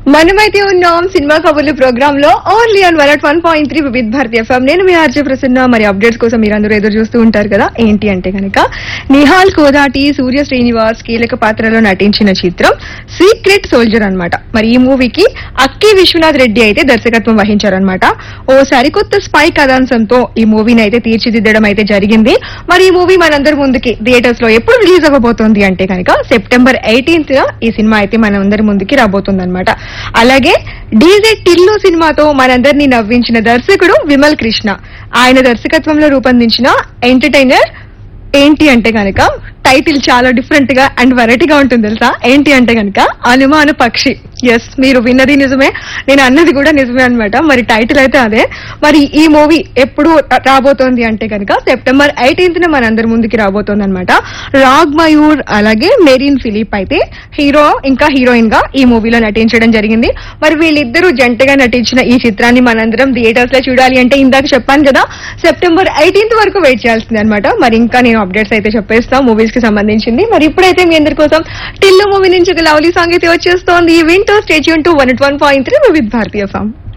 మనమైతే ఉన్నాం సినిమా కబుర్లు ప్రోగ్రామ్ లో only on one one point three Vividh Bharati FM నేను మీ ఆర్జే ప్రసన్న మరి అప్డేట్స్ కోసం మీరందరూ ఎదురు చూస్తూ ఉంటారు కదా ఏంటి అంటే కనుక నిహాల్ కోదాటి సూర్య శ్రీనివాస్ కీలక పాత్రలో నటించిన చిత్రం సీక్రెట్ సోల్జర్ అన్నమాట మరి ఈ మూవీకి అక్కి విశ్వనాథ్ రెడ్డి అయితే దర్శకత్వం వహించారనమాట ఓ సరికొత్త స్పై కథాంశంతో ఈ మూవీని అయితే తీర్చిదిద్దడం అయితే జరిగింది మరి ఈ మూవీ మనందరి ముందుకి థియేటర్స్ లో ఎప్పుడు రిలీజ్ అవ్వబోతోంది అంటే కనుక సెప్టెంబర్ ఎయిటీన్త్ ఈ సినిమా అయితే మనందరి ముందుకి రాబోతుంది అనమాట అలాగే డీజే టిల్లు సినిమాతో మనందరినీ నవ్వించిన దర్శకుడు విమల్ కృష్ణ ఆయన దర్శకత్వంలో రూపొందించిన ఎంటర్టైనర్ ఏంటి అంటే కనుక టైటిల్ చాలా డిఫరెంట్ గా అండ్ వెరైటీగా ఉంటుంది తెలుసా ఏంటి అంటే కనుక అనుమాన పక్షి ఎస్ మీరు విన్నది నిజమే నేను అన్నది కూడా నిజమే అన్నమాట మరి టైటిల్ అయితే అదే మరి ఈ మూవీ ఎప్పుడు రాబోతోంది అంటే కనుక సెప్టెంబర్ ఎయిటీన్త్ న మనందరి ముందుకి రాబోతోంది అనమాట రాగ్ మయూర్ అలాగే మెరీన్ ఫిలిప్ అయితే హీరో ఇంకా హీరోయిన్ గా ఈ మూవీలో నటించడం జరిగింది మరి వీళ్ళిద్దరూ జంటగా నటించిన ఈ చిత్రాన్ని మనందరం థియేటర్స్ లో చూడాలి అంటే ఇందాక చెప్పాను కదా సెప్టెంబర్ ఎయిటీన్త్ వరకు వెయిట్ చేయాల్సింది అనమాట మరి ఇంకా నేను అప్డేట్స్ అయితే చెప్పేస్తా మూవీస్ కి సంబంధించింది మరి ఇప్పుడైతే మీ అందరి కోసం టిల్లు మూవీ నుంచి ఒక లవ్లీ సాంగ్ అయితే వచ్చేస్తోంది వింటూ stay tuned to one one point three with భారతీయ ఫామ్